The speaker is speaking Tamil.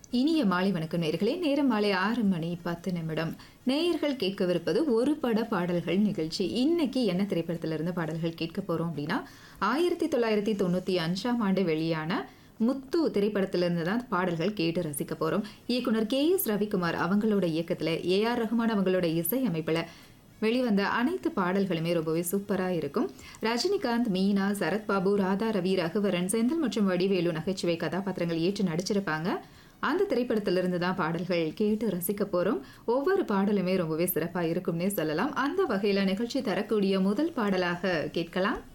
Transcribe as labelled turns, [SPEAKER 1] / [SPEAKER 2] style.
[SPEAKER 1] இனிய மாலை வணக்கம் நேர்களே நேரம் மாலை ஆறு மணி பத்து நிமிடம் நேயர்கள் கேட்கவிருப்பது ஒரு பட பாடல்கள் நிகழ்ச்சி இன்னைக்கு என்ன திரைப்படத்துல இருந்து பாடல்கள் கேட்க போறோம் அப்படின்னா ஆயிரத்தி தொள்ளாயிரத்தி தொண்ணூத்தி அஞ்சாம் ஆண்டு வெளியான முத்து திரைப்படத்திலிருந்து தான் பாடல்கள் கேட்டு ரசிக்க போறோம் இயக்குனர் கே எஸ் ரவிக்குமார் அவங்களோட இயக்கத்துல ஏ ஆர் ரஹ்மான் அவங்களோட இசை அமைப்புல வெளிவந்த அனைத்து பாடல்களுமே ரொம்பவே சூப்பராக இருக்கும் ரஜினிகாந்த் மீனா சரத்பாபு ராதா ரவி ரகுவரன் செந்தில் மற்றும் வடிவேலு நகைச்சுவை கதாபாத்திரங்கள் ஏற்று நடிச்சிருப்பாங்க அந்த திரைப்படத்திலிருந்து தான் பாடல்கள் கேட்டு ரசிக்க போறோம் ஒவ்வொரு பாடலுமே ரொம்பவே சிறப்பாக இருக்கும்னே சொல்லலாம் அந்த வகையில் நிகழ்ச்சி தரக்கூடிய முதல் பாடலாக கேட்கலாம்